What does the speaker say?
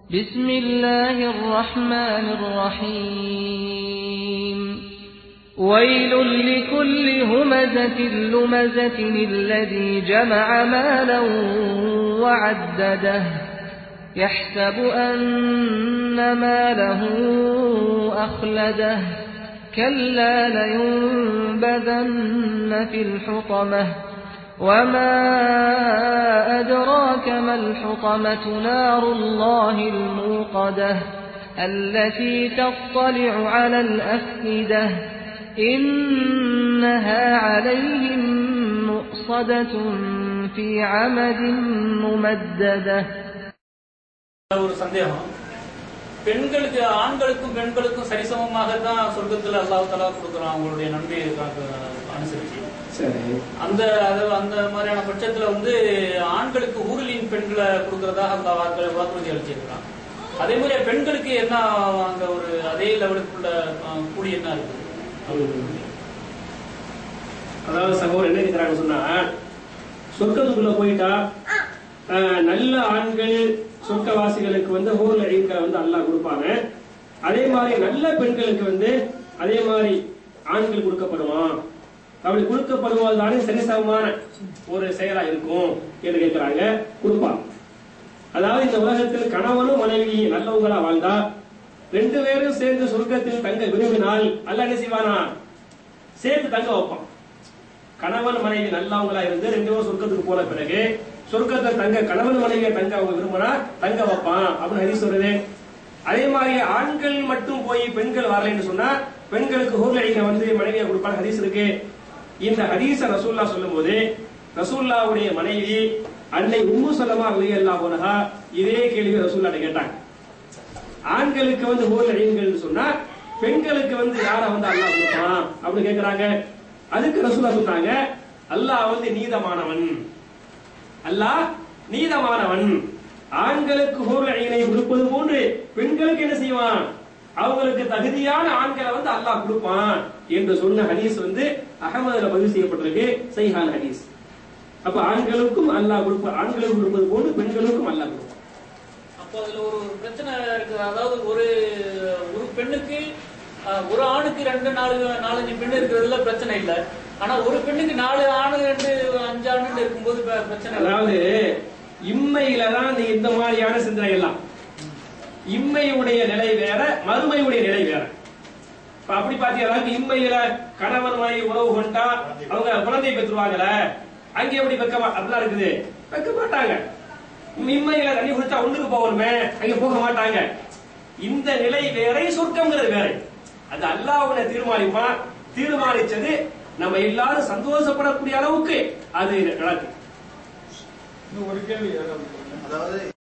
بسم الله الرحمن الرحيم ويل لكل همزة لمزة الذي جمع مالا وعدده يحسب أن ماله أخلده كلا لينبذن في الحطمة وما أدراك ما الحطمة نار الله الموقدة التي تطلع على الأفئدة إنها عليهم مؤصدة في عمد ممددة ஒரு சந்தேகம் பெண்களுக்கு ஆண்களுக்கும் பெண்களுக்கும் சரிசமமாக தான் சொர்க்கத்துல அல்லாஹ் தலா கொடுக்குறான் அவங்களுடைய நன்மையை அனுசரிச்சு சரி அந்த அது அந்த மாதிரியான பட்சத்துல வந்து ஆண்களுக்கு ஊரலின் பெண்களை கொடுக்கறதாக அந்த வாக்கு வாக்குறுதி அளிச்சிருக்கிறான் அதே மாதிரி பெண்களுக்கு என்ன அங்க ஒரு அதே லெவலுக்குள்ள அஹ், கூலி என்ன இருக்கு அதாவது சகோதரர் என்ன கேட்கிறாங்க சொன்னா சொர்க்கத்துக்குள்ள போயிட்டா அஹ், நல்ல ஆண்கள் சொர்க்கவாசிகளுக்கு வந்து ஹோர்ல ஈக்க வந்து அல்லாஹ் கொடுப்பாங்க அதே மாதிரி நல்ல பெண்களுக்கு வந்து அதே மாதிரி ஆண்கள் கொடுக்கப்படுவான் அப்படி கொடுக்கப்படுவது தானே சரிசமமான ஒரு செயலா இருக்கும் என்று கேட்கிறாங்க கொடுப்பான் அதாவது இந்த உலகத்தில் கணவனும் மனைவி நல்லவங்களா வாழ்ந்தா ரெண்டு பேரும் சேர்ந்து சொர்க்கத்தில் தங்க விரும்பினால் அல்லாஹ் என்ன செய்வானா சேர்த்து தங்க வைப்பான் கணவன் மனைவி நல்லவங்களா இருந்து ரெண்டு பேரும் சொர்க்கத்துக்கு போன பிறகு சொர்க்கத்தை தங்க கணவன் மனைவியை தங்க அவங்க விரும்பினா தங்க வைப்பான் அப்படின்னு ஹரி சொல்றது அதே மாதிரி ஆண்கள் மட்டும் போய் பெண்கள் வரலைன்னு சொன்னா பெண்களுக்கு ஹூர்லைங்க வந்து மனைவியை கொடுப்பாங்க ஹதீஸ் இருக்கு இந்த ஹதீஸ ரசூல்லா சொல்லும்போது ரசூல்லாவுடைய மனைவி அன்னை உம்மு சலமா வெளியல்லா போனதா இதே கேள்வி ரசூல்லா கேட்டாங்க ஆண்களுக்கு வந்து ஹோல் அழியுங்கள் சொன்னா பெண்களுக்கு வந்து யார வந்து அல்லாஹ் கொடுப்பான் அப்படின்னு கேக்குறாங்க அதுக்கு ரசூலா சொன்னாங்க அல்லாஹ் வந்து நீதமானவன் அல்லாஹ் நீதமானவன் ஆண்களுக்கு ஹோல் அழியினை கொடுப்பது போன்று பெண்களுக்கு என்ன செய்வான் அவங்களுக்கு தகுதியான ஆண்களை வந்து அல்லாஹ் கொடுப்பான் என்று சொன்ன ஹதீஸ் வந்து அகமதுல பதிவு செய்யப்பட்டிருக்கு சைஹான் ஹதீஸ் அப்ப ஆண்களுக்கும் அல்லாஹ் கொடுப்பான் ஆண்களுக்கு கொடுப்பது போன்று பெண்களுக்கும் அல்லாஹ் கொடுப்பான் அப்போ அதுல ஒரு பிரச்சனை இருக்கு அதாவது ஒரு ஒரு பெண்ணுக்கு அஹ், ஒரு ஆணுக்கு ரெண்டு நாலு நாலஞ்சு பெண் இருக்கிறதுல பிரச்சனை இல்ல ஆனா ஒரு பெண்ணுக்கு நாலு ஆணு ரெண்டு அஞ்சு ஆணு இருக்கும்போது ப- பிரச்சனை இல்ல. அதாவது இம்மையில தான் இந்த இந்த மாதிரியான சிந்தனை எல்லாம் இம்மையுடைய நிலை வேற மறுமையுடைய நிலை வேற இப்ப அப்படி பாத்தீங்கன்னா இம்மையில கணவன் மனைவி உறவு கொண்டா அவங்க குழந்தை பெற்றுவாங்கல அங்கே எப்படி வைக்க மா- அப்படிலாம் இருக்குது வைக்க மாட்டாங்க இம்மையில தண்ணி குடிச்சா ஒண்ணுக்கு போகணுமே அங்க போக மாட்டாங்க இந்த நிலை வேற சொர்க்கம்ங்கிறது வேற அது அல்லாஹ்வுடைய தீர்மானிப்பா தீர்மானிச்சது நம்ம எல்லாரும் சந்தோஷப்படக்கூடிய அளவுக்கு அது நடக்கும் ஒரு கேள்வி அதாவது